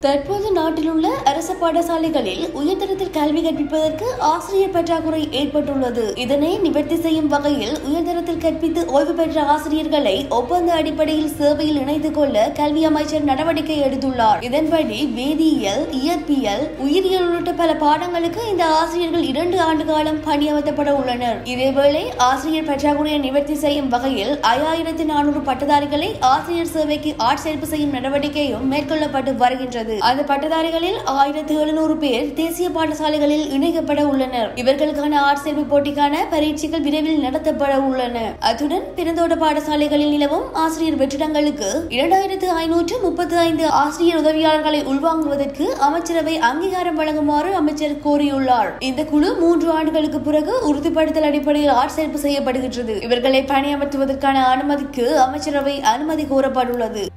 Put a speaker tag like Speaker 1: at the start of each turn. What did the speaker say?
Speaker 1: தற்போது நாட்டில் உள்ள அரசு பாடசாலைகளில் உயர்தரத்தில் கல்வி கற்பிப்பதற்கு ஆசிரியர் பற்றாக்குறை ஏற்பட்டுள்ளது இதனை நிவர்த்தி செய்யும் வகையில் உயர்தரத்தில் கற்பித்து ஓய்வு பெற்ற ஆசிரியர்களை ஒப்பந்த அடிப்படையில் சேவையில் இணைத்துக் கொள்ள கல்வி அமைச்சர் நடவடிக்கை எடுத்துள்ளார் இதன்படி வேதியியல் இயற்பியல் உயிரியல் உள்ளிட்ட பல பாடங்களுக்கு இந்த ஆசிரியர்கள் இரண்டு ஆண்டு காலம் பணியமர்த்தப்பட உள்ளனர் இதேவேளை ஆசிரியர் பற்றாக்குறையை நிவர்த்தி செய்யும் வகையில் ஐயாயிரத்தி நானூறு பட்டதாரிகளை ஆசிரியர் சேவைக்கு ஆட்சேர்ப்பு செய்யும் நடவடிக்கையும் மேற்கொள்ளப்பட்டு வருகின்றது அந்த பட்டதாரிகளில் ஆயிரத்து எழுநூறு பேர் தேசிய பாடசாலைகளில் இணைக்கப்பட உள்ளனர் இவர்களுக்கான ஆட்சேர்ப்பு போட்டிக்கான பரீட்சைகள் விரைவில் நடத்தப்பட உள்ளன அத்துடன் பிறந்தோட்ட பாடசாலைகளில் நிலவும் ஆசிரியர் வெற்றிடங்களுக்கு இரண்டாயிரத்து ஐநூற்று முப்பத்தி ஐந்து ஆசிரியர் உதவியாளர்களை உள்வாங்குவதற்கு அமைச்சரவை அங்கீகாரம் வழங்குமாறு அமைச்சர் கோரியுள்ளார் இந்த குழு மூன்று ஆண்டுகளுக்கு பிறகு உறுதிப்படுத்தல் அடிப்படையில் ஆட்சேர்ப்பு செய்யப்படுகின்றது இவர்களை பணியமர்த்துவதற்கான அனுமதிக்கு அமைச்சரவை அனுமதி கோரப்பட்டுள்ளது